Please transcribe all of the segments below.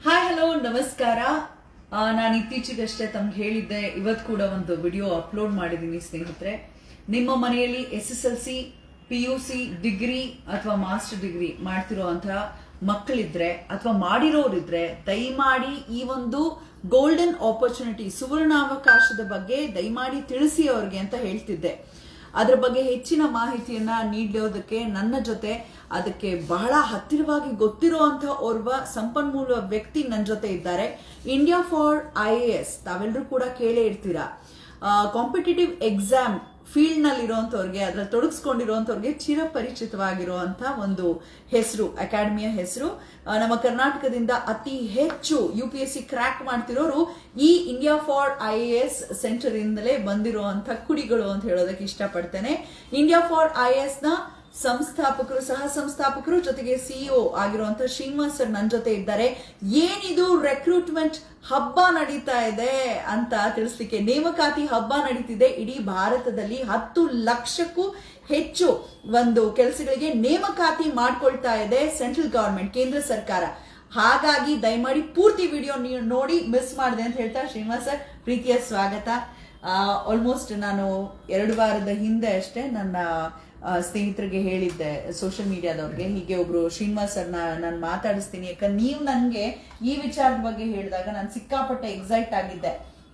Hi hello ನಮಸ್ಕಾರ ಆ, ನಾನು ಇತ್ತೀಚೆಗಷ್ಟೇ ತಮ್ಗೆ ಹೇಳಿದ್ದೆ ಇವತ್ತು ಕೂಡ ಒಂದು ವಿಡಿಯೋ ಅಪ್ಲೋಡ್ ಮಾಡಿದ್ದೀನಿ ಸ್ನೇಹಿತರೆ ನಿಮ್ಮ ಮನೆಯಲ್ಲಿ S S L C P U C degree ಅಥವಾ ಮಾಸ್ಟರ್ ಡಿಗ್ರಿ ಮಾಡ್ತಿರೋಂತಹ ಮಕ್ಕಳಿದ್ರೆ ಅಥವಾ ಮಾಡಿರೋರಿದ್ರೆ ದಯಮಾಡಿ ಈ ಒಂದು ಗೋಲ್ಡನ್ ಆಪರ್ಚುನಿಟಿ ಸುವರ್ಣಾವಕಾಶದ ಬಗ್ಗೆ ದಯಮಾಡಿ ತಿಳಿಸಿ ಅವ್ರಿಗೆ ಅಂತ ಹೇಳ್ತಿದ್ದೆ ಅದ್ರ ಬಗ್ಗೆ ಹೆಚ್ಚಿನ ಮಾಹಿತಿಯನ್ನ ನೀಡೋದಕ್ಕೆ ನನ್ನ ಜೊತೆ ಅದಕ್ಕೆ ಬಹಳ ಹತ್ತಿರವಾಗಿ ಗೊತ್ತಿರುವಂತ ಓರ್ವ ಸಂಪನ್ಮೂಲ ವ್ಯಕ್ತಿ ನನ್ನ ಜೊತೆ ಇದ್ದಾರೆ India for I A S ತಾವೆಲ್ಲರೂ ಕೂಡ ಕೇಳೇ ಇರ್ತೀರಾ ಕಾಂಪಿಟೇಟಿವ್ ಎಕ್ಸಾಮ್ ಫೀಲ್ಡ್ ನಲ್ಲಿ ಇರುವಂತವ್ರಿಗೆ ಅದ್ರಲ್ಲಿ ತೊಡಗಿಸ್ಕೊಂಡಿರುವಂತವ್ರಿಗೆ ಚಿರಪರಿಚಿತವಾಗಿರುವಂತ ಒಂದು ಹೆಸರು ಅಕಾಡೆಮಿಯ ಹೆಸರು ನಮ್ಮ ಕರ್ನಾಟಕದಿಂದ ಅತಿ ಹೆಚ್ಚು U P S C crack ಮಾಡ್ತಿರೋರು ಈ India for I A S centre ಇಂದಲೇ ಬಂದಿರುವಂತ ಕುಡಿಗಳು ಅಂತ ಹೇಳೋದಕ್ಕೆ ಇಷ್ಟಪಡ್ತೇನೆ ಇಂಡಿಯಾ ಫಾರ್ ಐ ಎಸ್ ನ ಸಂಸ್ಥಾಪಕರು ಸಹ ಸಂಸ್ಥಾಪಕರು ಜೊತೆಗೆ ಸಿಇಒ ಆಗಿರುವಂತ ಶ್ರೀನಿವಾಸ್ ಸರ್ ನನ್ನ ಜೊತೆ ಇದ್ದಾರೆ ಏನಿದು ರೆಕ್ರೂಟ್ಮೆಂಟ್ ಹಬ್ಬ ನಡೀತಾ ಇದೆ ಅಂತ ತಿಳಿಸ್ಲಿಕ್ಕೆ ನೇಮಕಾತಿ ಹಬ್ಬ ನಡೀತಿದೆ ಇಡೀ ಭಾರತದಲ್ಲಿ ಹತ್ತು ಲಕ್ಷಕ್ಕೂ ಹೆಚ್ಚು ಒಂದು ಕೆಲಸಗಳಿಗೆ ನೇಮಕಾತಿ ಮಾಡ್ಕೊಳ್ತಾ ಇದೆ ಸೆಂಟ್ರಲ್ ಗವರ್ಮೆಂಟ್ ಕೇಂದ್ರ ಸರ್ಕಾರ ಹಾಗಾಗಿ ದಯಮಾಡಿ ಪೂರ್ತಿ ವಿಡಿಯೋ ನೀವು ನೋಡಿ ಮಿಸ್ ಮಾಡಿದೆ ಅಂತ ಹೇಳ್ತಾ ಶ್ರೀನಿವಾಸ್ ಸರ್ ಪ್ರೀತಿಯ ಸ್ವಾಗತ ಆಲ್ಮೋಸ್ಟ್ ನಾನು ಎರಡು ವಾರದ ಹಿಂದೆ ಅಷ್ಟೇ ನನ್ನ ಆ, ಸ್ನೇಹಿತರಿಗೆ ಹೇಳಿದ್ದೆ ಸೋಷಿಯಲ್ ಮೀಡಿಯಾದವ್ರಿಗೆ ಹೀಗೆ ಒಬ್ರು ಶ್ರೀನಿವಾಸ್ ಸರ್ನ ನಾನು ಮಾತಾಡಿಸ್ತೀನಿ ಯಾಕಂದ್ರೆ ನೀವು ನನಗೆ ಈ ವಿಚಾರದ ಬಗ್ಗೆ ಹೇಳಿದಾಗ ನಾನು ಸಿಕ್ಕಾಪಟ್ಟೆ ಎಕ್ಸೈಟ್ ಆಗಿದ್ದೆ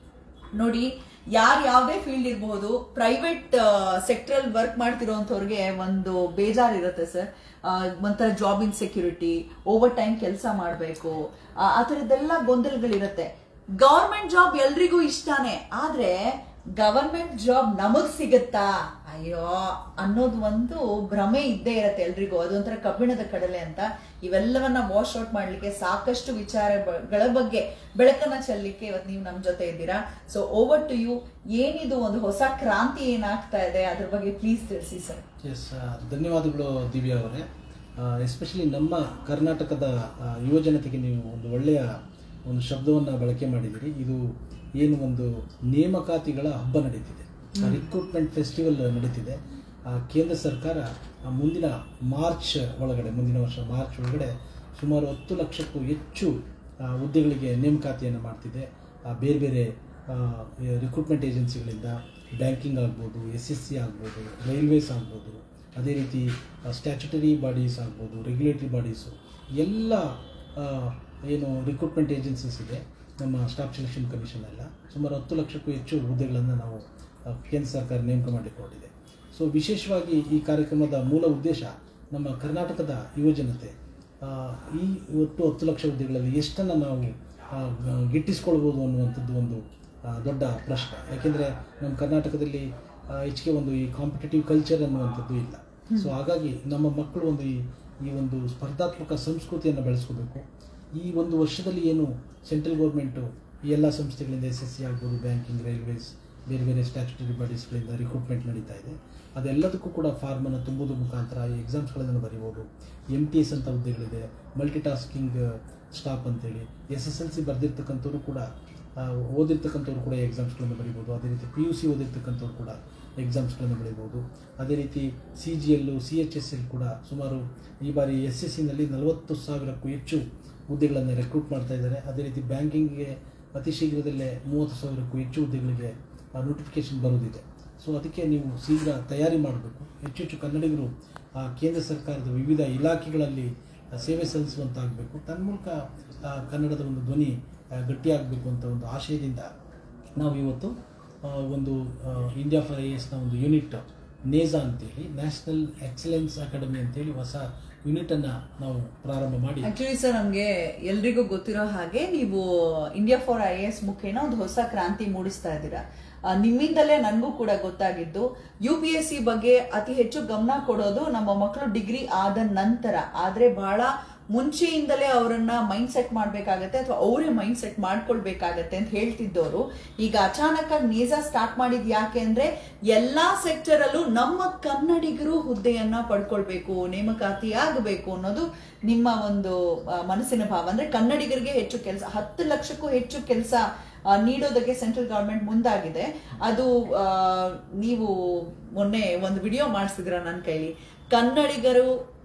ನೋಡಿ ಯಾರು ಯಾವುದೇ ಫೀಲ್ಡ್ ಇರಬಹುದು ಪ್ರೈವೇಟ್ ಸೆಕ್ಟರ್ ವರ್ಕ್ ಮಾಡ್ತಿರೋಂಥವ್ರಿಗೆ ಒಂದು ಬೇಜಾರ್ ಇರುತ್ತೆ ಸರ್ ಒಂಥರ ಜಾಬ್ ಇನ್ಸೆಕ್ಯೂರಿಟಿ ಓವರ್ ಟೈಮ್ ಕೆಲಸ ಮಾಡಬೇಕು ಆ ಥರದ್ದೆಲ್ಲ ಗೊಂದಲಗಳಿರುತ್ತೆ ಗವರ್ಮೆಂಟ್ ಜಾಬ್ ಎಲ್ರಿಗೂ ಇಷ್ಟಾನೇ ಆದ್ರೆ ಗವರ್ಮೆಂಟ್ ಜಾಬ್ ನಮಗ್ ಸಿಗತ್ತಾ ಅಯ್ಯೋ ಅನ್ನೋದು ಒಂದು ಭ್ರಮೆ ಇದ್ದೇ ಇರತ್ತೆ ಎಲ್ರಿಗೂ ಅದೊಂಥರ ಕಬ್ಬಿಣದ ಕಡಲೆ ಅಂತ ಇವೆಲ್ಲವನ್ನ ವಾಶ್ ಔಟ್ ಮಾಡ್ಲಿಕ್ಕೆ ಸಾಕಷ್ಟು ವಿಚಾರಗಳ ಬಗ್ಗೆ ಬೆಳಕನ್ನ ಚೆಲ್ಲಲಿಕ್ಕೆ ಇವತ್ತು ನೀವು ನಮ್ಮ ಜೊತೆ ಇದ್ದೀರಾ ಸೊ ಓವರ್ ಟು ಯು ಏನಿದು ಒಂದು ಹೊಸ ಕ್ರಾಂತಿ ಏನಾಗ್ತಾ ಇದೆ ಅದ್ರ ಬಗ್ಗೆ ಪ್ಲೀಸ್ ತಿಳಿಸಿ ಸರ್ ಎಸ್ ಧನ್ಯವಾದಗಳು ದಿವ್ಯಾ ಅವರೇ ಎಸ್ಪೆಷಲಿ ನಮ್ಮ ಕರ್ನಾಟಕದ ಆ, ಯುವ ಜನತೆಗೆ ನೀವು ಒಂದು ಒಳ್ಳೆಯ ಒಂದು ಶಬ್ದವನ್ನು ಬಳಕೆ ಮಾಡಿದ್ದೀರಿ ಇದು ಏನು ಒಂದು ನೇಮಕಾತಿಗಳ ಹಬ್ಬ ನಡೀತಿದೆ ರಿಕ್ರೂಟ್ಮೆಂಟ್ ಫೆಸ್ಟಿವಲ್ ನಡೀತಿದೆ ಆ, ಕೇಂದ್ರ ಸರ್ಕಾರ ಆ, ಮುಂದಿನ ಮಾರ್ಚ್ ಒಳಗಡೆ ಮುಂದಿನ ವರ್ಷ ಮಾರ್ಚ್ ಒಳಗಡೆ ಸುಮಾರು ಹತ್ತು ಲಕ್ಷಕ್ಕೂ ಹೆಚ್ಚು ಆ, ಹುದ್ದೆಗಳಿಗೆ ನೇಮಕಾತಿಯನ್ನು ಮಾಡ್ತಿದೆ ಆ, ಬೇರೆ ಬೇರೆ ರಿಕ್ರೂಟ್ಮೆಂಟ್ ಏಜೆನ್ಸಿಗಳಿಂದ ಬ್ಯಾಂಕಿಂಗ್ ಆಗ್ಬೋದು ಎಸ್ ಎಸ್ ಸಿ ಆಗ್ಬೋದು ರೈಲ್ವೇಸ್ ಆಗ್ಬೋದು ಅದೇ ರೀತಿ ಸ್ಟ್ಯಾಚ್ಯುಟರಿ ಬಾಡೀಸ್ ಆಗ್ಬೋದು ರೆಗ್ಯುಲೇಟರಿ ಬಾಡೀಸು ಎಲ್ಲ ಆ, ಏನು ರಿಕ್ರೂಟ್ಮೆಂಟ್ ಏಜೆನ್ಸೀಸ್ ಇದೆ ನಮ್ಮ ಸ್ಟಾಫ್ ಸೆಲೆಕ್ಷನ್ ಕಮಿಷನ್ ಎಲ್ಲ ಸುಮಾರು ಹತ್ತು ಲಕ್ಷಕ್ಕೂ ಹೆಚ್ಚು ಹುದ್ದೆಗಳನ್ನು ನಾವು ಆ, ಕೇಂದ್ರ ಸರ್ಕಾರ ನೇಮಕ ಮಾಡಿಕೊಂಡಿದೆ ಸೊ ವಿಶೇಷವಾಗಿ ಈ ಕಾರ್ಯಕ್ರಮದ ಮೂಲ ಉದ್ದೇಶ ನಮ್ಮ ಕರ್ನಾಟಕದ ಯುವಜನತೆ ಆ, ಈ ಒಟ್ಟು ಹತ್ತು ಲಕ್ಷ ಹುದ್ದೆಗಳಲ್ಲಿ ಎಷ್ಟನ್ನು ನಾವು ಆ, ಗ- ಗಿಟ್ಟಿಸ್ಕೊಳ್ಬೋದು ಅನ್ನುವಂಥದ್ದು ಒಂದು ಆ, ದೊಡ್ಡ ಪ್ರಶ್ನೆ ಯಾಕೆಂದರೆ ನಮ್ಮ ಕರ್ನಾಟಕದಲ್ಲಿ ಆ, ಹೆಚ್ಚಿಗೆ ಒಂದು ಈ ಕಾಂಪಿಟೇಟಿವ್ ಕಲ್ಚರ್ ಅನ್ನುವಂಥದ್ದು ಇಲ್ಲ ಸೊ ಹಾಗಾಗಿ ನಮ್ಮ ಮಕ್ಕಳು ಒಂದು ಈ ಈ ಒಂದು ಸ್ಪರ್ಧಾತ್ಮಕ ಸಂಸ್ಕೃತಿಯನ್ನು ಬೆಳೆಸ್ಕೋಬೇಕು ಈ ಒಂದು ವರ್ಷದಲ್ಲಿ ಏನು ಸೆಂಟ್ರಲ್ ಗೌರ್ಮೆಂಟು ಈ ಎಲ್ಲ ಸಂಸ್ಥೆಗಳಿಂದ ಎಸ್ ಎಸ್ ಸಿ ಆಗ್ಬೋದು ಬ್ಯಾಂಕಿಂಗ್ ರೈಲ್ವೇಸ್ ಬೇರೆ ಬೇರೆ ಸ್ಟ್ಯಾಚ್ಯುಟರಿ ಬಾಡೀಸ್ಗಳಿಂದ ರಿಕ್ರೂಟ್ಮೆಂಟ್ ನಡೀತಾ ಇದೆ ಅದೆಲ್ಲದಕ್ಕೂ ಕೂಡ ಫಾರ್ಮನ್ನು ತುಂಬುವುದ್ರ ಮುಖಾಂತರ ಈ ಎಕ್ಸಾಮ್ಸ್ಗಳನ್ನು ಬರೀಬೋದು ಎಮ್ ಟಿ ಎಸ್ ಅಂತ ಹುದ್ದೆಗಳಿದೆ ಮಲ್ಟಿ ಟಾಸ್ಕಿಂಗ್ ಸ್ಟಾಪ್ ಅಂತೇಳಿ ಎಸ್ ಎಸ್ ಎಲ್ ಸಿ ಬರೆದಿರ್ತಕ್ಕಂಥವ್ರು ಕೂಡ ಆ, ಓದಿರ್ತಕ್ಕಂಥವ್ರು ಕೂಡ ಎಕ್ಸಾಮ್ಸ್ಗಳನ್ನು ಬರೀಬೋದು ಅದೇ ರೀತಿ ಪಿ ಯು ಸಿ ಓದಿರ್ತಕ್ಕಂಥವ್ರು ಕೂಡ ಎಕ್ಸಾಮ್ಸ್ಗಳನ್ನು ಬರೀಬೋದು ಅದೇ ರೀತಿ C G L C H S L ಕೂಡ ಸುಮಾರು ಈ ಬಾರಿ ಎಸ್ ಎಸ್ ಸಿನಲ್ಲಿ ನಲವತ್ತು ಸಾವಿರಕ್ಕೂ ಹೆಚ್ಚು ಹುದ್ದೆಗಳನ್ನು ರೆಕ್ರೂಟ್ ಮಾಡ್ತಾ ಇದ್ದಾರೆ ಅದೇ ರೀತಿ ಬ್ಯಾಂಕಿಂಗ್ಗೆ ಅತಿ ಶೀಘ್ರದಲ್ಲೇ ಮೂವತ್ತು ಸಾವಿರಕ್ಕೂ ಹೆಚ್ಚು ಹುದ್ದೆಗಳಿಗೆ ನೋಟಿಫಿಕೇಶನ್ ಬರೋದಿದೆ ಸೊ ಅದಕ್ಕೆ ನೀವು ಶೀಘ್ರ ತಯಾರಿ ಮಾಡಬೇಕು ಹೆಚ್ಚು ಹೆಚ್ಚು ಕನ್ನಡಿಗರು ಆ, ಕೇಂದ್ರ ಸರ್ಕಾರದ ವಿವಿಧ ಇಲಾಖೆಗಳಲ್ಲಿ ಆ, ಸೇವೆ ಸಲ್ಲಿಸುವಂತಾಗಬೇಕು ತನ್ಮೂಲಕ ಆ, ಕನ್ನಡದ ಒಂದು ಧ್ವನಿ ಆ, ಗಟ್ಟಿಯಾಗಬೇಕು ಅಂತ ಒಂದು ಆಶಯದಿಂದ ನಾವು ಇವತ್ತು ಆ, ಒಂದು ಇಂಡಿಯಾ ಫಾರ್ ಐ ಎಸ್ನ ಒಂದು ಯೂನಿಟ್ ನೇಜಾ ಅಂತೇಳಿ ನ್ಯಾಷನಲ್ ಎಕ್ಸಲೆನ್ಸ್ ಅಕಾಡೆಮಿ ಅಂತೇಳಿ ಹೊಸ ಯೂನಿಟನ್ನು ನಾವು ಪ್ರಾರಂಭ ಮಾಡಿ ಆಕ್ಚುಲಿ ಸರ್ ನಮ್ಗೆ ಎಲ್ರಿಗೂ ಗೊತ್ತಿರೋ ಹಾಗೆ ನೀವು ಇಂಡಿಯಾ ಫಾರ್ ಐ ಎಸ್ ಮುಖೇನ ಒಂದು ಹೊಸ ಕ್ರಾಂತಿ ಮೂಡಿಸ್ತಾ ಇದ್ದೀರಾ ಆ, ನಿಮ್ಮಿಂದಲೇ ನನಗೂ ಕೂಡ ಗೊತ್ತಾಗಿದ್ದು ಯು ಪಿ ಎಸ್ ಸಿ ಬಗ್ಗೆ ಅತಿ ಹೆಚ್ಚು ಗಮನ ಕೊಡೋದು ನಮ್ಮ ಮಕ್ಕಳು ಡಿಗ್ರಿ ಆದ ನಂತರ ಆದ್ರೆ ಬಹಳ ಮುಂಚೆಯಿಂದಲೇ ಅವರನ್ನ ಮೈಂಡ್ ಸೆಟ್ ಮಾಡ್ಬೇಕಾಗತ್ತೆ ಅಥವಾ ಅವರೇ ಮೈಂಡ್ ಸೆಟ್ ಮಾಡ್ಕೊಳ್ಬೇಕಾಗತ್ತೆ ಅಂತ ಹೇಳ್ತಿದ್ದವರು ಈಗ ಅಚಾನಕ್ ಆಗಿ ನೇಜಾ ಸ್ಟಾರ್ಟ್ ಮಾಡಿದ್ ಯಾಕೆ ಅಂದ್ರೆ ಎಲ್ಲಾ ಸೆಕ್ಟರ್ ಅಲ್ಲೂ ನಮ್ಮ ಕನ್ನಡಿಗರು ಹುದ್ದೆಯನ್ನ ಪಡ್ಕೊಳ್ಬೇಕು ನೇಮಕಾತಿ ಆಗಬೇಕು ಅನ್ನೋದು ನಿಮ್ಮ ಒಂದು ಆ, ಮನಸ್ಸಿನ ಭಾವ ಅಂದ್ರೆ ಕನ್ನಡಿಗರಿಗೆ ಹೆಚ್ಚು ಕೆಲಸ ಹತ್ತು ಲಕ್ಷಕ್ಕೂ ಹೆಚ್ಚು ಕೆಲಸ ನೀಡೋದಕ್ಕೆ ಸೆಂಟ್ರಲ್ ಗವರ್ಮೆಂಟ್ ಮುಂದಾಗಿದೆ ಅದು ಆ, ನೀವು ಮೊನ್ನೆ ಒಂದು ವಿಡಿಯೋ ಮಾಡಿಸಿದ್ರ ನನ್ನ ಕೈಲಿ ಕನ್ನಡಿಗರು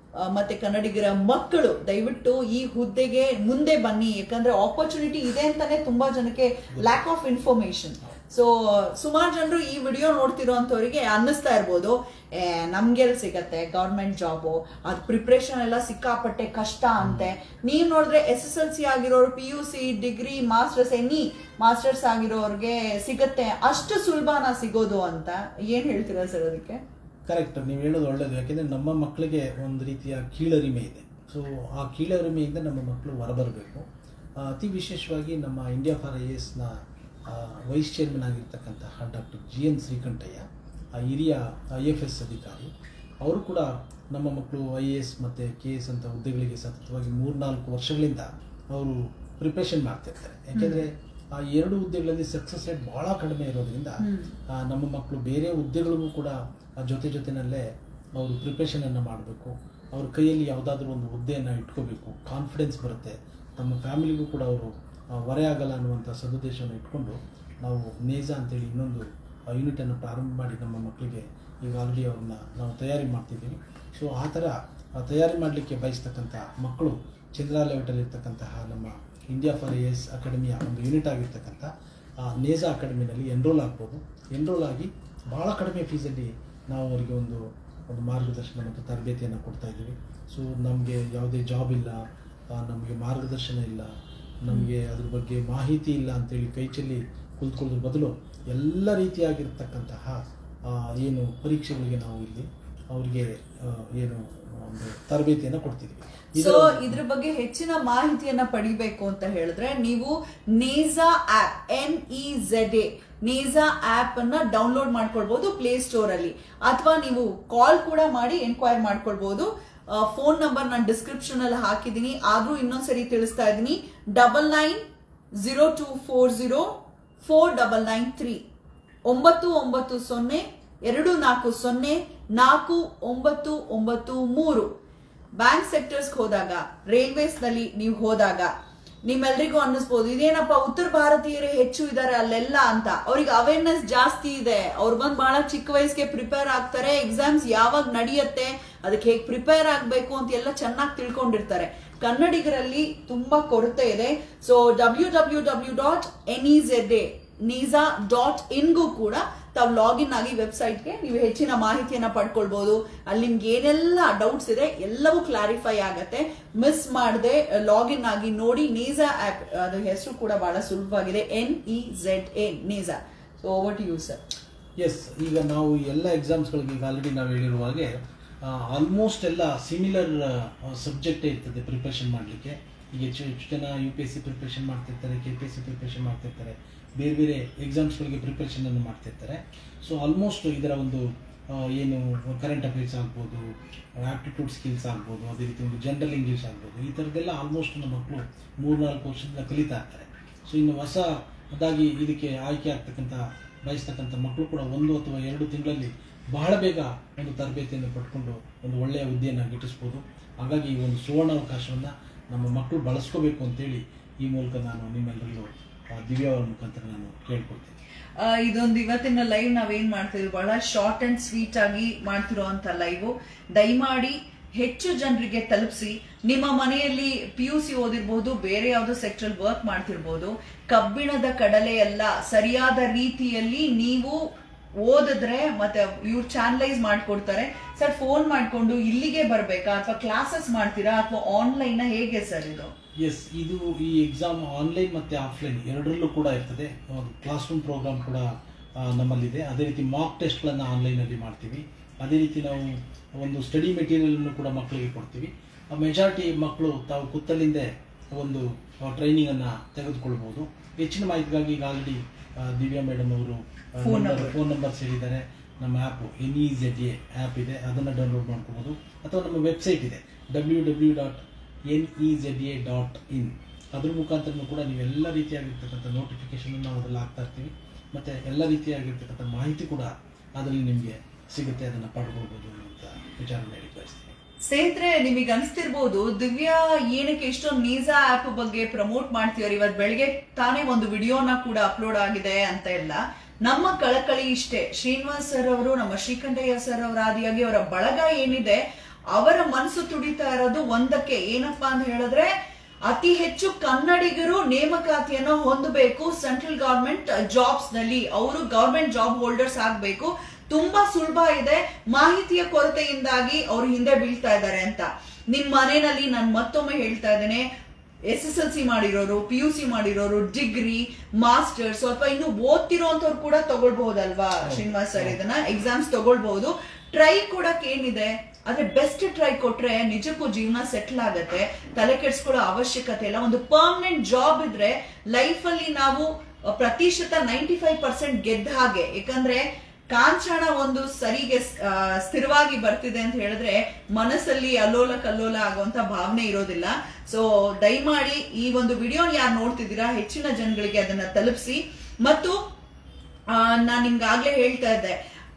ಆ, ಮತ್ತೆ ಕನ್ನಡಿಗರ ಮಕ್ಕಳು ದಯವಿಟ್ಟು ಈ ಹುದ್ದೆಗೆ ಮುಂದೆ ಬನ್ನಿ ಯಾಕಂದ್ರೆ ಆಪರ್ಚುನಿಟಿ ಇದೆ ಅಂತಾನೆ ತುಂಬಾ ಜನಕ್ಕೆ ಲ್ಯಾಕ್ ಆಫ್ ಇನ್ಫಾರ್ಮೇಶನ್ ಸೊ ಸುಮಾರು ಜನರು ಈ ವಿಡಿಯೋ ನೋಡ್ತಿರೋಂಥವ್ರಿಗೆ ಅನ್ನಿಸ್ತಾ ಇರ್ಬೋದು ಏ ನಮ್ಗೆಲ್ ಸಿಗತ್ತೆ ಗೌರ್ಮೆಂಟ್ ಜಾಬು ಅದ್ ಪ್ರಿಪ್ರೇಷನ್ ಎಲ್ಲ ಸಿಕ್ಕಾಪಟ್ಟೆ ಕಷ್ಟ ಅಂತೆ ನೀವ್ ನೋಡಿದ್ರೆ ಎಸ್ ಎಸ್ ಎಲ್ ಸಿ ಆಗಿರೋರು P U C degree masters any masters ಆಗಿರೋರ್ಗೆ ಸಿಗತ್ತೆ ಅಷ್ಟು ಸುಲಭನ ಸಿಗೋದು ಅಂತ ಏನ್ ಹೇಳ್ತೀರಾ ಸರ್ ಅದಕ್ಕೆ ಕರೆಕ್ಟ್ ನೀವು ಹೇಳೋದು ಒಳ್ಳೇದು ಯಾಕೆಂದರೆ ನಮ್ಮ ಮಕ್ಕಳಿಗೆ ಒಂದು ರೀತಿಯ ಕೀಳರಿಮೆ ಇದೆ ಸೊ ಆ ಕೀಳರಿಮೆಯಿಂದ ನಮ್ಮ ಮಕ್ಕಳು ಹೊರಬರಬೇಕು ಆ, ಅತಿ ವಿಶೇಷವಾಗಿ ನಮ್ಮ ಇಂಡಿಯಾ ಫಾರ್ ಐ ಎಸ್ನ ವೈಸ್ ಚೇರ್ಮನ್ ಆಗಿರ್ತಕ್ಕಂತಹ ಡಾಕ್ಟರ್ ಜಿ ಎನ್ ಶ್ರೀಕಂಠಯ್ಯ ಆ ಹಿರಿಯ ಐ ಎಫ್ ಎಸ್ ಅಧಿಕಾರಿ ಅವರು ಕೂಡ ನಮ್ಮ ಮಕ್ಕಳು ಐ ಎ ಎಸ್ ಮತ್ತು ಕೆ ಎಸ್ ಅಂತ ಹುದ್ದೆಗಳಿಗೆ ಸತತವಾಗಿ ಮೂರ್ನಾಲ್ಕು ವರ್ಷಗಳಿಂದ ಅವರು ಪ್ರಿಪ್ರೇಷನ್ ಮಾಡ್ತಿರ್ತಾರೆ ಯಾಕೆಂದರೆ ಆ ಎರಡು ಹುದ್ದೆಗಳಲ್ಲಿ ಸಕ್ಸಸ್ ರೇಟ್ ಬಹಳ ಕಡಿಮೆ ಇರೋದ್ರಿಂದ ಆ, ನಮ್ಮ ಮಕ್ಕಳು ಬೇರೆ ಹುದ್ದೆಗಳಿಗೂ ಕೂಡ ಆ ಜೊತೆ ಜೊತೆನಲ್ಲೇ ಅವರು ಪ್ರಿಪ್ರೇಷನನ್ನು ಮಾಡಬೇಕು ಅವ್ರ ಕೈಯಲ್ಲಿ ಯಾವುದಾದ್ರೂ ಒಂದು ಹುದ್ದೆಯನ್ನು ಇಟ್ಕೋಬೇಕು ಕಾನ್ಫಿಡೆನ್ಸ್ ಬರುತ್ತೆ ತಮ್ಮ ಫ್ಯಾಮಿಲಿಗೂ ಕೂಡ ಅವರು ಆ, ಹೊರೆ ಆಗಲ್ಲ ಅನ್ನುವಂಥ ಸದುದ್ದೇಶವನ್ನು ಇಟ್ಕೊಂಡು ನಾವು ನೇಜಾ ಅಂತೇಳಿ ಇನ್ನೊಂದು ಯೂನಿಟನ್ನು ಪ್ರಾರಂಭ ಮಾಡಿ ನಮ್ಮ ಮಕ್ಕಳಿಗೆ ಈಗ ಆಲ್ರೆಡಿ ಅವ್ರನ್ನ ನಾವು ತಯಾರಿ ಮಾಡ್ತಿದ್ದೀವಿ ಸೊ ಆ ಥರ ಆ ತಯಾರಿ ಮಾಡಲಿಕ್ಕೆ ಬಯಸ್ತಕ್ಕಂಥ ಮಕ್ಕಳು ಚಂದ್ರ ಲೆವೆಟಲ್ಲಿ ಇರ್ತಕ್ಕಂತಹ ನಮ್ಮ ಇಂಡಿಯಾ ಫಾರ್ ಎ ಎಸ್ ಅಕಾಡೆಮಿಯ ಒಂದು ಯೂನಿಟ್ ಆಗಿರ್ತಕ್ಕಂಥ ಆ ನೇಜಾ ಅಕಾಡೆಮಿನಲ್ಲಿ ಎನ್ರೋಲ್ ಆಗ್ಬೋದು ಎನ್ರೋಲ್ ಆಗಿ ಭಾಳ ಕಡಿಮೆ ಫೀಸಲ್ಲಿ ನಾವು ಅವರಿಗೆ ಒಂದು ಒಂದು ಮಾರ್ಗದರ್ಶನ ಮತ್ತು ತರಬೇತಿಯನ್ನು ಕೊಡ್ತಾ ಇದ್ದೀವಿ ಸೊ ನಮಗೆ ಯಾವುದೇ ಜಾಬ್ ಇಲ್ಲ ನಮಗೆ ಮಾರ್ಗದರ್ಶನ ಇಲ್ಲ ನಮಗೆ ಅದ್ರ ಬಗ್ಗೆ ಮಾಹಿತಿ ಇಲ್ಲ ಅಂತೇಳಿ ಕೈ ಚೆಲ್ಲಿ ಕುಳಿತುಕೊಳ್ಳೋದ್ರ ಬದಲು ಎಲ್ಲ ರೀತಿಯಾಗಿರ್ತಕ್ಕಂತಹ ಆ, ಏನು ಪರೀಕ್ಷೆಗಳಿಗೆ ನಾವು ಇಲ್ಲಿ ಅವರಿಗೆ ಆ, ಏನು ಒಂದು ತರಬೇತಿಯನ್ನು ಕೊಡ್ತಿದ್ದೀವಿ ಸೊ ಇದರ- ಇದ್ರ ಬಗ್ಗೆ ಹೆಚ್ಚಿನ ಮಾಹಿತಿಯನ್ನ ಪಡಿಬೇಕು ಅಂತ ಹೇಳಿದ್ರೆ ನೀವು Neza app N E Z A Neza app ಅನ್ನ ಡೌನ್ಲೋಡ್ ಮಾಡ್ಕೊಳ್ಬಹುದು ಪ್ಲೇ ಸ್ಟೋರ್ ಅಲ್ಲಿ ಅಥವಾ ನೀವು ಕಾಲ್ ಕೂಡ ಮಾಡಿ ಎನ್ಕ್ವೈರ್ ಮಾಡ್ಕೊಳ್ಬಹುದು ಫೋನ್ ನಂಬರ್ ನಾನು ಡಿಸ್ಕ್ರಿಪ್ಷನ್ ಅಲ್ಲಿ ಹಾಕಿದೀನಿ ಆದ್ರೂ ಇನ್ನೊಂದ್ಸರಿ ತಿಳಿಸ್ತಾ ಇದ್ದೀನಿ double nine zero two four zero four double nine three ಒಂಬತ್ತು ಒಂಬತ್ತು ಸೊನ್ನೆ ಎರಡು ನಾಲ್ಕು ಸೊನ್ನೆ ನಾಲ್ಕು ಒಂಬತ್ತು ಒಂಬತ್ತು ಮೂರು ಬ್ಯಾಂಕ್ ಸೆಕ್ಟರ್ಸ್ ಹೋದಾಗ ರೈಲ್ವೇಸ್ ನಲ್ಲಿ ನೀವು ಹೋದಾಗ ನಿಮ್ಮೆಲ್ರಿಗೂ ಅನ್ನಿಸ್ಬೋದು ಇದೇನಪ್ಪ ಉತ್ತರ ಭಾರತೀಯರೇ ಹೆಚ್ಚು ಇದ್ದಾರೆ ಅಲ್ಲೆಲ್ಲ ಅಂತ ಅವ್ರಿಗೆ ಅವೇರ್ನೆಸ್ ಜಾಸ್ತಿ ಇದೆ ಅವ್ರು ಬಂದ್ ಬಹಳ ಚಿಕ್ಕ ವಯಸ್ಸಿಗೆ ಪ್ರಿಪೇರ್ ಆಗ್ತಾರೆ ಎಕ್ಸಾಮ್ಸ್ ಯಾವಾಗ ನಡೆಯುತ್ತೆ ಅದಕ್ಕೆ ಹೇಗೆ ಪ್ರಿಪೇರ್ ಆಗ್ಬೇಕು ಅಂತ ಎಲ್ಲ ಚೆನ್ನಾಗಿ ತಿಳ್ಕೊಂಡಿರ್ತಾರೆ ಕನ್ನಡಿಗರಲ್ಲಿ ತುಂಬಾ ಕೊರತೆ ಇದೆ so W W W dot N E Z A Neza dot ಇನ್ಗೂ ಕೂಡ ತಾವು ಲಾಗಿನ್ ಆಗಿ ವೆಬ್ಸೈಟ್ಗೆ ನೀವು ಹೆಚ್ಚಿನ ಮಾಹಿತಿಯನ್ನ ಪಡ್ಕೊಳ್ಬಹುದು ಅಲ್ಲಿ ನಿಮ್ಗೆ ಏನೆಲ್ಲ ಡೌಟ್ಸ್ ಇದೆ ಎಲ್ಲವೂ ಕ್ಲಾರಿಫೈ ಆಗತ್ತೆ ಮಿಸ್ ಮಾಡದೆ ಲಾಗಿನ್ ಆಗಿ ನೋಡಿ ನೇಸಾ ಆಪ್ ಅದ್ರ ಹೆಸರು ಕೂಡ ಬಹಳ ಸುಲಭವಾಗಿದೆ N E Z A Neza so over to you sir yes ಈಗ ನಾವು ಎಲ್ಲ ಎಕ್ಸಾಮ್ಸ್ಗಳಿಗೆ ಈಗ ಆಲ್ರೆಡಿ ನಾವು ಹೇಳಿರುವ ಹಾಗೆ ಆಲ್ಮೋಸ್ಟ್ ಎಲ್ಲ ಸಿಮಿಲರ್ ಸಬ್ಜೆಕ್ಟೇ ಇರ್ತದೆ ಪ್ರಿಪ್ರೇಷನ್ ಮಾಡಲಿಕ್ಕೆ ಈಗ ಹೆಚ್ಚು ಹೆಚ್ಚು ಜನ U P S C preparation ಮಾಡ್ತಿರ್ತಾರೆ K P S C preparation ಮಾಡ್ತಿರ್ತಾರೆ ಬೇರೆ ಬೇರೆ ಎಕ್ಸಾಮ್ಸ್ಗಳಿಗೆ ಪ್ರಿಪ್ರೇಷನನ್ನು ಮಾಡ್ತಿರ್ತಾರೆ ಸೊ ಆಲ್ಮೋಸ್ಟ್ ಇದರ ಒಂದು ಆ, ಏನು ಕರೆಂಟ್ ಅಫೇರ್ಸ್ ಆಗ್ಬೋದು ಆಪ್ಟಿಟ್ಯೂಡ್ ಸ್ಕಿಲ್ಸ್ ಆಗ್ಬೋದು ಅದೇ ರೀತಿ ಒಂದು ಜನರಲ್ ಇಂಗ್ಲೀಷ್ ಆಗ್ಬೋದು ಈ ಥರದ್ದೆಲ್ಲ ಆಲ್ಮೋಸ್ಟ್ ನಮ್ಮ ಮಕ್ಕಳು ಮೂರ್ನಾಲ್ಕು ವರ್ಷದಿಂದ ಕಲಿತಾ ಇರ್ತಾರೆ ಸೊ ಇನ್ನು ಹೊಸದಾಗಿ ಇದಕ್ಕೆ ಆಯ್ಕೆ ಆಗ್ತಕ್ಕಂಥ ಬಯಸ್ತಕ್ಕಂಥ ಮಕ್ಕಳು ಕೂಡ ಒಂದು ಅಥವಾ ಎರಡು ತಿಂಗಳಲ್ಲಿ ಬಹಳ ಬೇಗ ಒಂದು ತರಬೇತಿಯನ್ನು ಪಡ್ಕೊಂಡು ಒಂದು ಒಳ್ಳೆಯ ಹುದ್ದೆಯನ್ನು ಗಿಟ್ಟಿಸ್ಬೋದು ಹಾಗಾಗಿ ಈ ಒಂದು ಸುವರ್ಣಾವಕಾಶವನ್ನು ನಮ್ಮ ಮಕ್ಕಳು ಬಳಸ್ಕೋಬೇಕು ಅಂತೇಳಿ ಈ ಮೂಲಕ ನಾನು ನಿಮ್ಮೆಲ್ಲರಿಗೂ ಆ, ದಿವ್ಯಾ ಅವರ ಮುಖಾಂತರ ನಾನು ಕೇಳ್ಕೊಳ್ತೀನಿ ಆ, ಇದೊಂದು ಇವತ್ತಿನ ಲೈವ್ ನಾವೇನ್ ಮಾಡ್ತಿದ್ವಿ ಬಹಳ ಶಾರ್ಟ್ ಅಂಡ್ ಸ್ವೀಟ್ ಆಗಿ ಮಾಡ್ತಿರೋಂತ ಲೈವ್ ದಯಮಾಡಿ ಹೆಚ್ಚು ಜನರಿಗೆ ತಲುಪಿಸಿ ನಿಮ್ಮ ಮನೆಯಲ್ಲಿ ಪಿ ಯು ಸಿ ಓದಿರ್ಬೋದು ಬೇರೆ ಯಾವ್ದೋ ಸೆಕ್ಟರ್ ವರ್ಕ್ ಮಾಡ್ತಿರ್ಬೋದು ಕಬ್ಬಿಣದ ಕಡಲೆ ಎಲ್ಲ ಸರಿಯಾದ ರೀತಿಯಲ್ಲಿ ನೀವು ಓದಿದ್ರೆ ಮತ್ತೆ ಇವ್ರು ಚಾನಲೈಸ್ ಮಾಡ್ಕೊಡ್ತಾರೆ ಸರ್ ಫೋನ್ ಮಾಡ್ಕೊಂಡು ಇಲ್ಲಿಗೆ ಬರ್ಬೇಕಾ ಅಥವಾ ಕ್ಲಾಸಸ್ ಮಾಡ್ತೀರಾ ಅಥವಾ ಆನ್ಲೈನ್ ಹೇಗೆ ಸರ್ ಇದು ಎಸ್ ಇದು ಈ ಎಕ್ಸಾಮ್ ಆನ್ಲೈನ್ ಮತ್ತು ಆಫ್ಲೈನ್ ಎರಡರಲ್ಲೂ ಕೂಡ ಇರ್ತದೆ ಕ್ಲಾಸ್ ರೂಮ್ ಪ್ರೋಗ್ರಾಮ್ ಕೂಡ ಆ, ನಮ್ಮಲ್ಲಿದೆ ಅದೇ ರೀತಿ ಮಾಕ್ ಟೆಸ್ಟ್ಗಳನ್ನು ಆನ್ಲೈನಲ್ಲಿ ಮಾಡ್ತೀವಿ ಅದೇ ರೀತಿ ನಾವು ಒಂದು ಸ್ಟಡಿ ಮೆಟೀರಿಯಲನ್ನು ಕೂಡ ಮಕ್ಕಳಿಗೆ ಕೊಡ್ತೀವಿ ಮೆಜಾರಿಟಿ ಮಕ್ಕಳು ತಾವು ಕುತ್ತಲಿಂದೆ ಒಂದು ಟ್ರೈನಿಂಗನ್ನು ತೆಗೆದುಕೊಳ್ಬೋದು ಹೆಚ್ಚಿನ ಮಾಹಿತಿಗಾಗಿ ಈಗ ಆಲ್ರೆಡಿ ದಿವ್ಯಾ ಮೇಡಮ್ ಅವರು Phone number. ಫೋನ್ ನಂಬರ್ಸ್ ಹೇಳಿದ್ದಾರೆ ನಮ್ಮ app N E Z A app ಇದೆ ಅದನ್ನು ಡೌನ್ಲೋಡ್ ಮಾಡ್ಕೋಬೋದು ಅಥವಾ ನಮ್ಮ ವೆಬ್ಸೈಟ್ ಇದೆ W W dot N E Z A dot in ಅದ್ರ ಮುಖಾಂತರನೂ ಕೂಡ ನೀವು ಎಲ್ಲ ರೀತಿಯಾಗಿರ್ತಕ್ಕಂಥ ನೋಟಿಫಿಕೇಶನ್ ನಾವು ಅದರಲ್ಲಿ ಹಾಕ್ತಾ ಇರ್ತೀವಿ ಮತ್ತು ಎಲ್ಲ ರೀತಿಯಾಗಿರ್ತಕ್ಕಂಥ ಮಾಹಿತಿ ಕೂಡ ಅದರಲ್ಲಿ ನಿಮಗೆ ಸಿಗುತ್ತೆ ಅದನ್ನು ಪಡ್ಕೊಳ್ಬೋದು ಅಂತ ವಿಚಾರ ಹೇಳಿ ಬಯಸ್ತೀನಿ ಸ್ನೇಹಿತರೆ ನಿಮಗೆ ಅನಿಸ್ತಿರ್ಬೋದು ದಿವ್ಯಾ ಏನಕ್ಕೆ ಇಷ್ಟೊಂದು ನೀಸಾ ಆಪ್ ಬಗ್ಗೆ ಪ್ರಮೋಟ್ ಮಾಡ್ತೀವ್ರಿ ಇವತ್ತು ಬೆಳಗ್ಗೆ ತಾನೇ ಒಂದು ವಿಡಿಯೋನ ಕೂಡ ಅಪ್ಲೋಡ್ ಆಗಿದೆ ಅಂತ ಎಲ್ಲ ನಮ್ಮ ಕಳಕಳಿ ಇಷ್ಟೇ ಶ್ರೀನಿವಾಸ್ ಸರ್ ಅವರು ನಮ್ಮ ಶ್ರೀಕಂಠಯ್ಯ ಸರ್ ಅವರ ಆದಿಯಾಗಿ ಅವರ ಬಳಗ ಏನಿದೆ ಅವರ ಮನಸ್ಸು ತುಡಿತಾ ಇರೋದು ಒಂದಕ್ಕೆ ಏನಪ್ಪಾ ಅಂತ ಹೇಳಿದ್ರೆ ಅತಿ ಹೆಚ್ಚು ಕನ್ನಡಿಗರು ನೇಮಕಾತಿಯನ್ನು ಹೊಂದಬೇಕು ಸೆಂಟ್ರಲ್ ಗವರ್ಮೆಂಟ್ ಜಾಬ್ಸ್ ನಲ್ಲಿ ಅವರು ಗವರ್ಮೆಂಟ್ ಜಾಬ್ ಹೋಲ್ಡರ್ಸ್ ಆಗ್ಬೇಕು ತುಂಬಾ ಸುಲಭ ಇದೆ ಮಾಹಿತಿಯ ಕೊರತೆಯಿಂದಾಗಿ ಅವರು ಹಿಂದೆ ಬೀಳ್ತಾ ಇದ್ದಾರೆ ಅಂತ ನಿಮ್ ಮನೆಯಲ್ಲಿ ನಾನು ಮತ್ತೊಮ್ಮೆ ಹೇಳ್ತಾ ಇದ್ದೇನೆ ಎಸ್ ಎಸ್ ಎಲ್ ಸಿ ಮಾಡಿರೋರು ಪಿ ಯು ಸಿ ಮಾಡಿರೋರು ಡಿಗ್ರಿ ಮಾಸ್ಟರ್ಸ್ ಅಥವಾ ಇನ್ನು ಓದ್ತಿರೋಂಥವ್ರು ಕೂಡ ತಗೊಳ್ಬಹುದಲ್ವಾ ಶ್ರೀನಿವಾಸ್ ಸರ್ ಇದನ್ನ ಎಕ್ಸಾಮ್ಸ್ ತಗೊಳ್ಬಹುದು ಟ್ರೈ ಕೊಡಕ್ ಏನಿದೆ ಆದ್ರೆ ಬೆಸ್ಟ್ ಟ್ರೈ ಕೊಟ್ರೆ ನಿಜಕ್ಕೂ ಜೀವನ ಸೆಟ್ಲ್ ಆಗತ್ತೆ ತಲೆ ಕೆಡ್ಸ್ಕೊಳ್ಳೋ ಅವಶ್ಯಕತೆ ಇಲ್ಲ ಒಂದು ಪರ್ಮನೆಂಟ್ ಜಾಬ್ ಇದ್ರೆ ಲೈಫ್ ಅಲ್ಲಿ ನಾವು ಅಹ್, ಪ್ರತಿಶತ ನೈಂಟಿ ಫೈವ್ ಪರ್ಸೆಂಟ್ ಗೆದ್ದ ಹಾಗೆ ಯಾಕಂದ್ರೆ ಕಾಂಚನ ಒಂದು ಸರಿಗೆ ಸ್- ಆ, ಸ್ಥಿರವಾಗಿ ಬರ್ತಿದೆ ಅಂತ ಹೇಳಿದ್ರೆ ಮನಸ್ಸಲ್ಲಿ ಅಲ್ಲೋಲ ಕಲ್ಲೋಲ ಆಗುವಂತ ಭಾವನೆ ಇರೋದಿಲ್ಲ ಸೊ ದಯಮಾಡಿ ಈ ಒಂದು ವಿಡಿಯೋ ಯಾರು ನೋಡ್ತಿದ್ದೀರಾ ಹೆಚ್ಚಿನ ಜನಗಳಿಗೆ ಅದನ್ನ ತಲುಪಿಸಿ ಮತ್ತು ನಾನು ನಿಮ್ಗಾಗ್ಲೇ ಹೇಳ್ತಾ ಇದ್ದೆ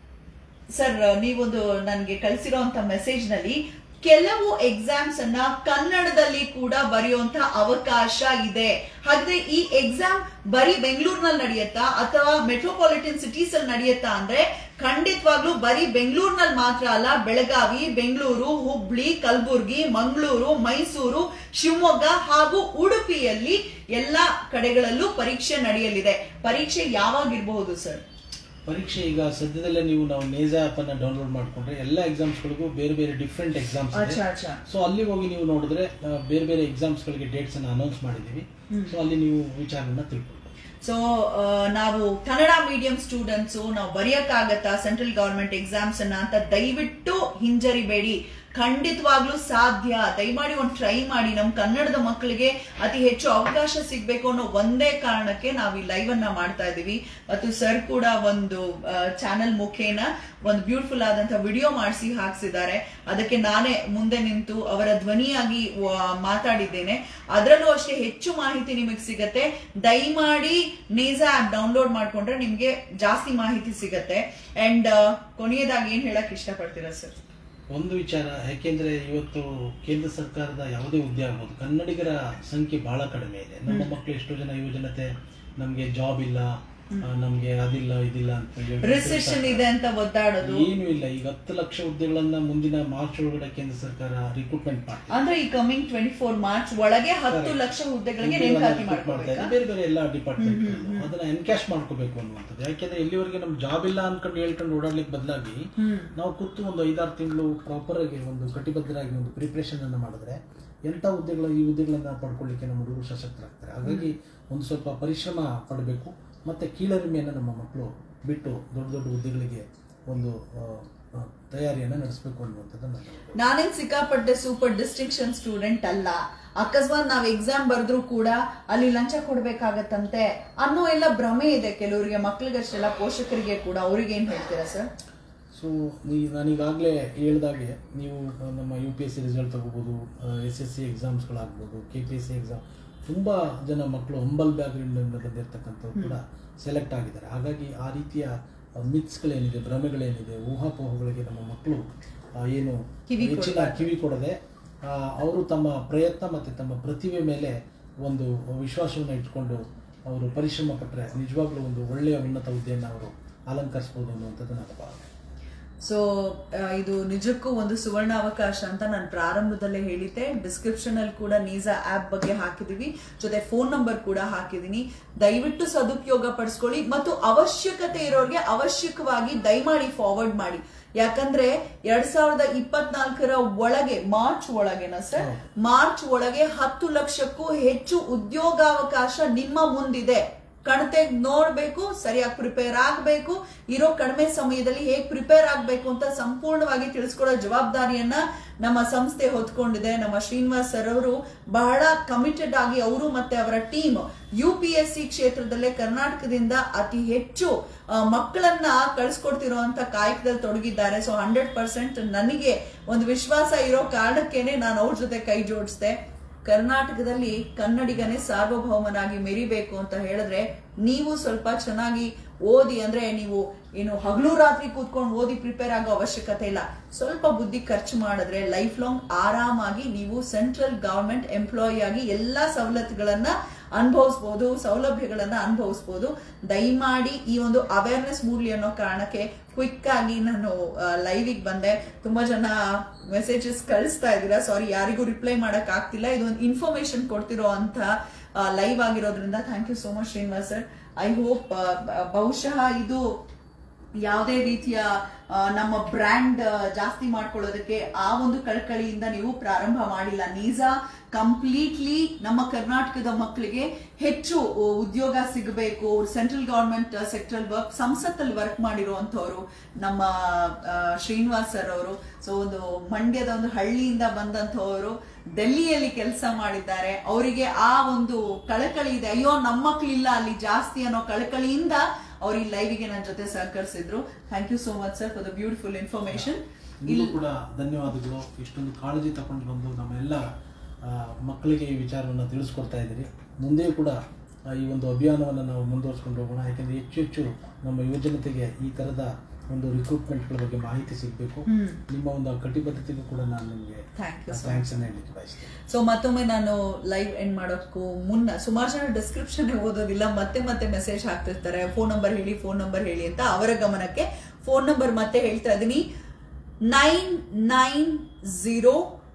ಸರ್ ನೀವೊಂದು ನನಗೆ ಕಳಿಸಿರೋಂತ ಮೆಸೇಜ್ ನಲ್ಲಿ ಕೆಲವು ಎಕ್ಸಾಮ್ಸ್ ಅನ್ನ ಕನ್ನಡದಲ್ಲಿ ಕೂಡ ಬರೆಯುವಂತ ಅವಕಾಶ ಇದೆ ಹಾಗಾದ್ರೆ ಈ ಎಕ್ಸಾಮ್ ಬರೀ ಬೆಂಗಳೂರಿನಲ್ಲಿ ನಡೆಯುತ್ತಾ ಅಥವಾ ಮೆಟ್ರೋಪಾಲಿಟನ್ ಸಿಟೀಸ್ ಅಲ್ಲಿ ನಡೆಯುತ್ತಾ ಅಂದ್ರೆ ಖಂಡಿತವಾಗ್ಲೂ ಬರೀ ಬೆಂಗಳೂರಿನಲ್ಲಿ ಮಾತ್ರ ಅಲ್ಲ ಬೆಳಗಾವಿ ಬೆಂಗಳೂರು ಹುಬ್ಳಿ ಕಲಬುರ್ಗಿ ಮಂಗಳೂರು ಮೈಸೂರು ಶಿವಮೊಗ್ಗ ಹಾಗೂ ಉಡುಪಿಯಲ್ಲಿ ಎಲ್ಲಾ ಕಡೆಗಳಲ್ಲೂ ಪರೀಕ್ಷೆ ನಡೆಯಲಿದೆ ಪರೀಕ್ಷೆ ಯಾವಾಗಿರಬಹುದು ಸರ್ ಪರೀಕ್ಷೆ ಈಗ ಸದ್ಯದಲ್ಲೇ ನೀವು ನಾವು ನೇಜಾ ಆಪ್ ಅನ್ನ ಡೌನ್ಲೋಡ್ ಮಾಡ್ಕೊಂಡ್ರೆ ಎಲ್ಲ ಎಕ್ಸಾಮ್ಸ್ಗಳಿಗೂ ಬೇರೆ ಬೇರೆ ಡಿಫ್ರೆಂಟ್ ಎಕ್ಸಾಮ್ಸ್ ಇದೆ ಅಚ್ಚಾ ಅಚ್ಚಾ ಸೊ ಅಲ್ಲಿ ಹೋಗಿ ನೀವು ನೋಡಿದ್ರೆ ಆ, ಬೇರೆ ಬೇರೆ ಎಕ್ಸಾಮ್ಸ್ಗಳಿಗೆ ಡೇಟ್ಸ್ ಅನ್ನ ಅನೌನ್ಸ್ ಮಾಡಿದೀವಿ ಸೊ ಅಲ್ಲಿ ನೀವು ವಿಚಾರಗಳನ್ನ ತಿಳ್ಕೊಳ್ಬೋದು ಸೊ ನಾವು ಕನ್ನಡ ಮೀಡಿಯಂ ಸ್ಟೂಡೆಂಟ್ಸ್ ನಾವು ಬರೆಯಕ್ಕಾಗತ್ತಾ ಸೆಂಟ್ರಲ್ ಗವರ್ಮೆಂಟ್ ಎಕ್ಸಾಮ್ಸ್ ಅನ್ನ ಅಂತ ದಯವಿಟ್ಟು ಹಿಂಜರಿಬೇಡಿ ಖಂಡಿತವಾಗ್ಲೂ ಸಾಧ್ಯ ದಯಮಾಡಿ ಒಂದು ಟ್ರೈ ಮಾಡಿ ನಮ್ಮ ಕನ್ನಡದ ಮಕ್ಕಳಿಗೆ ಅತಿ ಹೆಚ್ಚು ಅವಕಾಶ ಸಿಗ್ಬೇಕು ಅನ್ನೋ ಒಂದೇ ಕಾರಣಕ್ಕೆ ನಾವು ಈ ಲೈವ್ ಅನ್ನ ಮಾಡ್ತಾ ಇದೀವಿ ಮತ್ತು ಸರ್ ಕೂಡ ಒಂದು ಚಾನೆಲ್ ಮುಖೇನ ಒಂದು ಬ್ಯೂಟಿಫುಲ್ ಆದಂತ ವಿಡಿಯೋ ಮಾಡಿಸಿ ಹಾಕ್ಸಿದ್ದಾರೆ ಅದಕ್ಕೆ ನಾನೇ ಮುಂದೆ ನಿಂತು ಅವರ ಧ್ವನಿಯಾಗಿ ವ- ಮಾತಾಡಿದ್ದೇನೆ ಅದರಲ್ಲೂ ಅಷ್ಟೇ ಹೆಚ್ಚು ಮಾಹಿತಿ ನಿಮಗೆ ಸಿಗತ್ತೆ ದಯಮಾಡಿ ನೇಜಾ ಆಪ್ ಡೌನ್ಲೋಡ್ ಮಾಡ್ಕೊಂಡ್ರೆ ನಿಮ್ಗೆ ಜಾಸ್ತಿ ಮಾಹಿತಿ ಸಿಗತ್ತೆ ಅಂಡ್ ಕೊನೆಯದಾಗಿ ಏನ್ ಹೇಳಕ್ ಇಷ್ಟಪಡ್ತೀರಾ ಸರ್ ಒಂದು ವಿಚಾರ ಯಾಕೆಂದ್ರೆ ಇವತ್ತು ಕೇಂದ್ರ ಸರ್ಕಾರದ ಯಾವುದೇ ಹುದ್ದೆ ಆಗ್ಬೋದು ಕನ್ನಡಿಗರ ಸಂಖ್ಯೆ ಬಹಳ ಕಡಿಮೆ ಇದೆ ನಮ್ಮ ಮಕ್ಕಳು ಎಷ್ಟೋ ಜನ ಯುವಜನತೆ ನಮ್ಗೆ ಜಾಬ್ ಇಲ್ಲ ಆ, ನಮ್ಗೆ ಅದಿಲ್ಲ ಇದಿಲ್ಲ ಅಂತ ಹೇಳಿ ರಿಸೆಷನ್ ಇದೆ ಅಂತ ಒದ್ದಾಡೋದು ಏನು ಇಲ್ಲ ಈಗ ಹತ್ತು ಲಕ್ಷ ಹುದ್ದೆಗಳನ್ನ ಮುಂದಿನ ಮಾರ್ಚ್ ಒಳಗಡೆ ಕೇಂದ್ರ ಸರ್ಕಾರ ರಿಕ್ರೂಟ್ಮೆಂಟ್ ಮಾಡ್ತಿದೆ ಅಂದ್ರೆ ಈ ಕಮಿಂಗ್ ಟ್ವೆಂಟಿ ಫೋರ್ ಮಾರ್ಚ್ ಒಳಗೆ ಹತ್ತು ಲಕ್ಷ ಹುದ್ದೆಗಳಿಗೆ ನೇಮಕಾತಿ recruit ಮಾಡ್ತಾ ಇದೆ. ಮಾಡ್ಕೋಬೇಕಾ ಬೇರೆ ಬೇರೆ ಎಲ್ಲ ಡಿಪಾರ್ಟ್ಮೆಂಟ್ ಅದನ್ನ ಎನ್ಕ್ಯಾಶ್ ಮಾಡ್ಕೋಬೇಕು ಅನ್ನುವಂಥದ್ದು ಯಾಕೆಂದ್ರೆ ಎಲ್ಲಿವರೆಗೆ ನಮ್ಗೆ ಜಾಬ್ ಇಲ್ಲ ಅನ್ಕೊಂಡು ಹೇಳ್ಕೊಂಡು ಓಡಾಡ್ಲಿಕ್ಕೆ ಬದಲಾಗಿ ನಾವು ಕೂತು ಒಂದು ಐದಾರು ತಿಂಗಳು ಪ್ರಾಪರ್ ಆಗಿ ಒಂದು ಕಟಿಬದ್ಧರಾಗಿ ಒಂದು ಪ್ರಿಪ್ರೇಷನ್ ಅನ್ನ ಮಾಡಿದ್ರೆ ಎಂಥ ಹುದ್ದೆಗಳ ಈ ಹುದ್ದೆಗಳನ್ನ ಪಡ್ಕೊಳ್ಳಿಕ್ಕೆ ನಮ್ಮ ಹುಡುಗರು ಸಶಕ್ತರಾಗ್ತಾರೆ ಹಾಗಾಗಿ ಒಂದು ಸ್ವಲ್ಪ ಪರಿಶ್ರಮ ಪಡಬೇಕು ಮತ್ತೆ ಕೀಳರಿಮೆಯನ್ನು ನಮ್ಮ ಮಕ್ಕಳು ಬಿಟ್ಟು ದೊಡ್ಡ ದೊಡ್ಡ ಹುದ್ದೆಗಳಿಗೆ ಒಂದು ಆ, ಆ, ತಯಾರಿಯನ್ನ ನಡೆಸಬೇಕು ಅನ್ನುವಂಥದ್ದು ನನ್ನ ನಾನೇನ್ ಸಿಕ್ಕಾಪಟ್ಟೆ ಸೂಪರ್ ಡಿಸ್ಟಿಂಕ್ಷನ್ ಸ್ಟೂಡೆಂಟ್ ಅಲ್ಲ ಅಕಸ್ಮಾತ್ ನಾವ್ ಎಕ್ಸಾಮ್ ಬರೆದ್ರು ಕೂಡ ಅಲ್ಲಿ ಲಂಚ ಕೊಡ್ಬೇಕಾಗತ್ತಂತೆ ಅನ್ನೋ ಎಲ್ಲ ಭ್ರಮೆ ಇದೆ ಕೆಲವರಿಗೆ ಮಕ್ಳಿಗಷ್ಟೆಲ್ಲ ಪೋಷಕರಿಗೆ ಕೂಡ ಅವ್ರಿಗೆ ಏನ್ ಹೇಳ್ತೀರಾ ಸರ್ ಸೊ ನಾನೀಗಾಗಲೇ ಹೇಳ್ದಾಗೆ ನೀವು ಆ, ನಮ್ಮ U P S C result ತಗೋಬೋದು ಎಸ್ ಎಸ್ ಸಿ ಎಕ್ಸಾಮ್ಸ್ಗಳಾಗ್ಬೋದು K P S C exam ತುಂಬ ಜನ ಮಕ್ಕಳು ಹಂಬಲ್ ಬ್ಯಾಕ್ಗ್ರೌಂಡಿಂದ ಬಂದಿರತಕ್ಕಂಥವ್ರು ಕೂಡ ಸೆಲೆಕ್ಟ್ ಆಗಿದ್ದಾರೆ ಹಾಗಾಗಿ ಆ ರೀತಿಯ ಮಿತ್ಸ್ಗಳೇನಿದೆ ಭ್ರಮೆಗಳೇನಿದೆ ಊಹಾಪೋಹಗಳಿಗೆ ನಮ್ಮ ಮಕ್ಕಳು ಆ, ಏನು ಕಿವಿ ಹೆಚ್ಚಿನ ಕಿವಿ ಕೊಡದೆ ಅವರು ತಮ್ಮ ಪ್ರಯತ್ನ ಮತ್ತು ತಮ್ಮ ಪ್ರತಿಭೆ ಮೇಲೆ ಒಂದು ವಿಶ್ವಾಸವನ್ನು ಇಟ್ಕೊಂಡು ಅವರು ಪರಿಶ್ರಮ ಪಟ್ಟರೆ ನಿಜವಾಗ್ಲೂ ಒಂದು ಒಳ್ಳೆಯ ಉನ್ನತ ಹುದ್ದೆಯನ್ನು ಅವರು ಅಲಂಕರಿಸ್ಬೋದು ಅನ್ನುವಂಥದ್ದು ನನ್ನ ಭಾವನೆ ಸೊ ಇದು ನಿಜಕ್ಕೂ ಒಂದು ಸುವರ್ಣ ಅವಕಾಶ ಅಂತ ನಾನು ಪ್ರಾರಂಭದಲ್ಲೇ ಹೇಳಿದ್ದೆ ಡಿಸ್ಕ್ರಿಪ್ಷನ್ ಅಲ್ಲಿ ಕೂಡ ನೀಸಾ ಆಪ್ ಬಗ್ಗೆ ಹಾಕಿದೀವಿ ಜೊತೆ ಫೋನ್ ನಂಬರ್ ಕೂಡ ಹಾಕಿದೀನಿ ದಯವಿಟ್ಟು ಸದುಪಯೋಗ ಪಡಿಸ್ಕೊಳ್ಳಿ ಮತ್ತು ಅವಶ್ಯಕತೆ ಇರೋರಿಗೆ ಅವಶ್ಯಕವಾಗಿ ದಯಮಾಡಿ ಫಾರ್ವರ್ಡ್ ಮಾಡಿ ಯಾಕಂದ್ರೆ ಎರಡ್ ಸಾವಿರದ ಇಪ್ಪತ್ನಾಲ್ಕರ ಒಳಗೆ ಮಾರ್ಚ್ ಒಳಗೆನಾ ಸರ್ ಮಾರ್ಚ್ ಒಳಗೆ ಹತ್ತು ಲಕ್ಷಕ್ಕೂ ಹೆಚ್ಚು ಉದ್ಯೋಗಾವಕಾಶ ನಿಮ್ಮ ಮುಂದಿದೆ ಕಣತೆಗ್ ನೋಡ್ಬೇಕು ಸರಿಯಾಗಿ ಪ್ರಿಪೇರ್ ಆಗ್ಬೇಕು ಇರೋ ಕಡಿಮೆ ಸಮಯದಲ್ಲಿ ಹೇಗ್ ಪ್ರಿಪೇರ್ ಆಗ್ಬೇಕು ಅಂತ ಸಂಪೂರ್ಣವಾಗಿ ತಿಳಿಸ್ಕೊಡೋ ಜವಾಬ್ದಾರಿಯನ್ನ ನಮ್ಮ ಸಂಸ್ಥೆ ಹೊತ್ಕೊಂಡಿದೆ ನಮ್ಮ ಶ್ರೀನಿವಾಸ್ ಸರ್ ಅವರು ಬಹಳ ಕಮಿಟೆಡ್ ಆಗಿ ಅವರು ಮತ್ತೆ ಅವರ team U P S C ಕ್ಷೇತ್ರದಲ್ಲೇ ಕರ್ನಾಟಕದಿಂದ ಅತಿ ಹೆಚ್ಚು ಆ, ಮಕ್ಕಳನ್ನ ಕಳಿಸ್ಕೊಡ್ತಿರುವಂತ ಕಾಯಕದಲ್ಲಿ ತೊಡಗಿದ್ದಾರೆ ಸೊ ಹಂಡ್ರೆಡ್ ಪರ್ಸೆಂಟ್ ನನಗೆ ಒಂದು ವಿಶ್ವಾಸ ಇರೋ ಕಾರಣಕ್ಕೇನೆ ನಾನು ಅವ್ರ ಜೊತೆ ಕೈ ಜೋಡಿಸ್ದೆ ಕರ್ನಾಟಕದಲ್ಲಿ ಕನ್ನಡಿಗನೇ ಸಾರ್ವಭೌಮನಾಗಿ ಮೆರಿಬೇಕು ಅಂತ ಹೇಳಿದ್ರೆ ನೀವು ಸ್ವಲ್ಪ ಚೆನ್ನಾಗಿ ಓದಿ ಅಂದ್ರೆ ನೀವು ಏನು ಹಗಲು ರಾತ್ರಿ ಕೂತ್ಕೊಂಡು ಓದಿ ಪ್ರಿಪೇರ್ ಆಗೋ ಅವಶ್ಯಕತೆ ಇಲ್ಲ ಸ್ವಲ್ಪ ಬುದ್ಧಿ ಖರ್ಚು ಮಾಡಿದ್ರೆ ಲೈಫ್ ಲಾಂಗ್ ಆರಾಮಾಗಿ ನೀವು ಸೆಂಟ್ರಲ್ ಗವರ್ಮೆಂಟ್ ಎಂಪ್ಲಾಯಿ ಆಗಿ ಎಲ್ಲಾ ಸವಲತ್ತುಗಳನ್ನ ಅನುಭವಿಸ್ಬೋದು ಸೌಲಭ್ಯಗಳನ್ನ ಅನುಭವಿಸ್ಬೋದು ದಯಮಾಡಿ ಈ ಒಂದು ಅವೇರ್ನೆಸ್ ಮೂಡ್ಲಿ ಅನ್ನೋ ಕಾರಣಕ್ಕೆ ಕ್ವಿಕ್ ಆಗಿ ನಾನು ಲೈವಿಗೆ ಬಂದೆ ತುಂಬಾ ಜನ ಮೆಸೇಜಸ್ ಕಳಿಸ್ತಾ ಇದ್ದೀರಾ ಸಾರಿ ಯಾರಿಗೂ ರಿಪ್ಲೈ ಮಾಡಕ್ ಆಗ್ತಿಲ್ಲ ಇದೊಂದು ಇನ್ಫಾರ್ಮೇಶನ್ ಕೊಡ್ತಿರೋ ಅಂತ ಲೈವ್ ಆಗಿರೋದ್ರಿಂದ thank you so much Srinivas sir I hope ಬಹುಶಃ ಇದು ಯಾವುದೇ ರೀತಿಯ ಆ, ನಮ್ಮ ಬ್ರ್ಯಾಂಡ್ ಜಾಸ್ತಿ ಮಾಡ್ಕೊಳ್ಳೋದಕ್ಕೆ ಆ ಒಂದು ಕಳಕಳಿಯಿಂದ ನೀವು ಪ್ರಾರಂಭ ಮಾಡಿಲ್ಲ ನೀಸಾ ಕಂಪ್ಲೀಟ್ಲಿ ನಮ್ಮ ಕರ್ನಾಟಕದ ಮಕ್ಕಳಿಗೆ ಹೆಚ್ಚು ಉದ್ಯೋಗ ಸಿಗಬೇಕು ಸೆಂಟ್ರಲ್ ಗವರ್ಮೆಂಟ್ ಸೆಕ್ಟರ್ ವರ್ಕ್ ಸಂಸತ್ತಲ್ಲಿ ವರ್ಕ್ ಮಾಡಿರುವಂತವ್ರು ನಮ್ಮ ಆ, ಶ್ರೀನಿವಾಸ್ ಸರ್ ಅವರು ಸೊ ಒಂದು ಮಂಡ್ಯದ ಒಂದು ಹಳ್ಳಿಯಿಂದ ಬಂದಂತವರು ಡೆಲ್ಲಿಯಲ್ಲಿ ಕೆಲಸ ಮಾಡಿದ್ದಾರೆ ಅವರಿಗೆ ಆ ಒಂದು ಕಳಕಳಿ ಇದೆ ಅಯ್ಯೋ ನಮ್ಮ ಮಕ್ಳಿಲ್ಲ ಅಲ್ಲಿ ಜಾಸ್ತಿ ಅನ್ನೋ ಕಳಕಳಿಯಿಂದ ಅವ್ರು ಈ ಲೈವ್ಗೆ ನನ್ನ ಜೊತೆ ಸಹಕರಿಸಿದ್ರು thank you so much sir for the beautiful information ನಿಮಗೂ ಕೂಡ ಧನ್ಯವಾದಗಳು ಇಷ್ಟೊಂದು ಕಾಳಜಿ ತಗೊಂಡು ಬಂದು ನಮ್ಮ ಎಲ್ಲ ಆ, ಮಕ್ಕಳಿಗೆ ಈ ವಿಚಾರವನ್ನು ತಿಳಿಸ್ಕೊಡ್ತಾ ಇದ್ದೀರಿ ಮುಂದೆಯೂ ಕೂಡ ಆ, ಈ ಒಂದು ಅಭಿಯಾನವನ್ನು ನಾವು ಮುಂದುವರಿಸ್ಕೊಂಡು ಹೋಗೋಣ ಯಾಕಂದರೆ ಹೆಚ್ಚು ಹೆಚ್ಚು ನಮ್ಮ ಯುವಜನತೆಗೆ ಈ ಥರದ ಒಂದು ರಿಕ್ರೂಟ್ಮೆಂಟ್ಗಳ ಬಗ್ಗೆ ಮಾಹಿತಿ ಸಿಗಬೇಕು ನಿಮ್ಮ ಒಂದು ಕಟಿಬದ್ಧತೆಗೂ ಕೂಡ ನಾನು ನಿಮಗೆ ಥ್ಯಾಂಕ್ ಯು ಥ್ಯಾಂಕ್ಸ್ ಅನ್ನು ಹೇಳಲಿಕ್ಕೆ ಬಯಸ್ತೇನೆ ಸೊ ಮತ್ತೊಮ್ಮೆ ನಾನು ಲೈವ್ ಎಂಡ್ ಮಾಡೋಕ್ಕೂ ಮುನ್ನ ಸುಮಾರು ಜನ ಡಿಸ್ಕ್ರಿಪ್ಷನ್ ಓದೋದಿಲ್ಲ ಮತ್ತೆ ಮತ್ತೆ ಮೆಸೇಜ್ ಹಾಕ್ತಿರ್ತಾರೆ ಫೋನ್ ನಂಬರ್ ಹೇಳಿ ಫೋನ್ ನಂಬರ್ ಹೇಳಿ ಅಂತ ಅವರ ಗಮನಕ್ಕೆ ಫೋನ್ ನಂಬರ್ ಮತ್ತೆ ಹೇಳ್ತಾ ಇದೀನಿ nine nine zero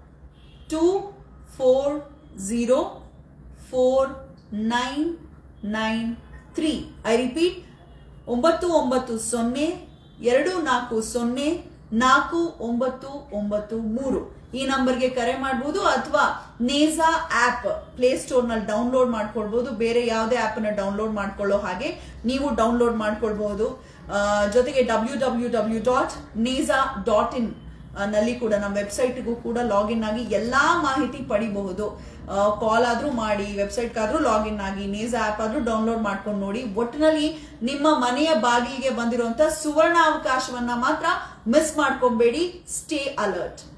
two four zero four nine nine three I repeat ಒಂಬತ್ತು ಒಂಬತ್ತು ಸೊನ್ನೆ ಎರಡು ನಾಲ್ಕು ಸೊನ್ನೆ ನಾಲ್ಕು ಒಂಬತ್ತು ಒಂಬತ್ತು ಮೂರು ಈ ನಂಬರ್ಗೆ ಕರೆ ಮಾಡಬಹುದು ಅಥವಾ ನೇಸಾ ಆಪ್ ಪ್ಲೇ ಸ್ಟೋರ್ ನಲ್ಲಿ ಡೌನ್ಲೋಡ್ ಮಾಡ್ಕೊಳ್ಬಹುದು ಬೇರೆ ಯಾವುದೇ ಆಪ್ ಅನ್ನ ಡೌನ್ಲೋಡ್ ಮಾಡ್ಕೊಳ್ಳೋ ಹಾಗೆ ನೀವು ಡೌನ್ಲೋಡ್ ಮಾಡ್ಕೊಳ್ಬಹುದು ಆ, ಜೊತೆಗೆ W W W dot Neza dot in ನಲ್ಲಿ ಕೂಡ ನಮ್ಮ ವೆಬ್ಸೈಟ್ಗೂ ಕೂಡ ಲಾಗಿನ್ ಆಗಿ ಎಲ್ಲಾ ಮಾಹಿತಿ ಪಡಿಬಹುದು ಕಾಲ್ ಆದ್ರೂ ಮಾಡಿ ವೆಬ್ಸೈಟ್ ಆದ್ರೂ ಲಾಗಿನ್ ಆಗಿ ನೇಸ್ ಆಪ್ ಆದ್ರೂ ಡೌನ್ಲೋಡ್ ಮಾಡ್ಕೊಂಡು ನೋಡಿ ಒಟ್ಟಿನಲ್ಲಿ ನಿಮ್ಮ ಮನೆಯ ಬಾಗಿಲಿಗೆ ಬಂದಿರುವಂತ ಸುವರ್ಣ ಅವಕಾಶವನ್ನ ಮಾತ್ರ ಮಿಸ್ ಮಾಡ್ಕೊಬೇಡಿ ಸ್ಟೇ ಅಲರ್ಟ್